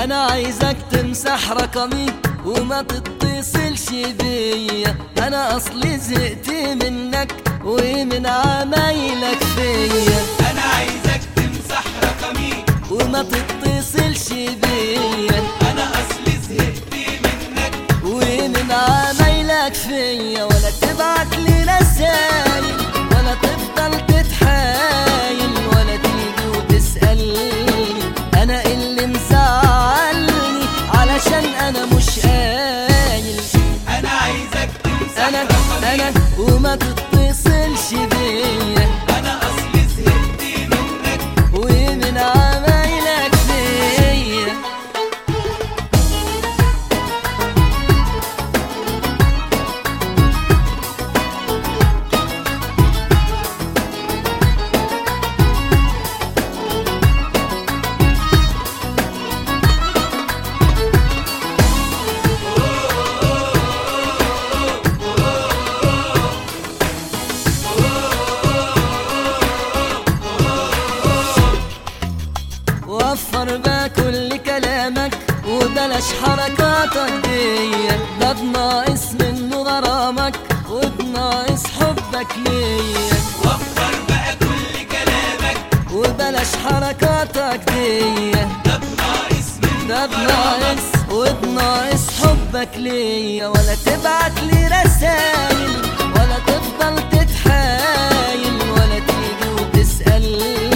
انا عايزك تمسح رقمي وما تتصلش بيا انا اصلي زهقت منك ومن عمايلك فيا انا عايزك تمسح رقمي وما تتصلش بيا انا اصلي زهقت منك ومن عمايلك فيا ولا تبعت لي رسايل ولا تفضل تتحايل ولا تيجي وتسألني انا اللي مزعلني علشان انا مش قايل انا عايزك تمسح انا رقمي انا وما تتصلش بيا انا اصلي زهقت منك ومن عمايلك فيا وفر بقى كل كلامك وبلاش حركاتك دي ده بناقص منه غرامك وبناقص حبك ليا وفر بقى كل كلامك وبلاش حركاتك دي ده بناقص من ده بناقص وبناقص حبك ليا ولا تبعت لي رسايل ولا تفضل تتحايل ولا تيجي وتسألني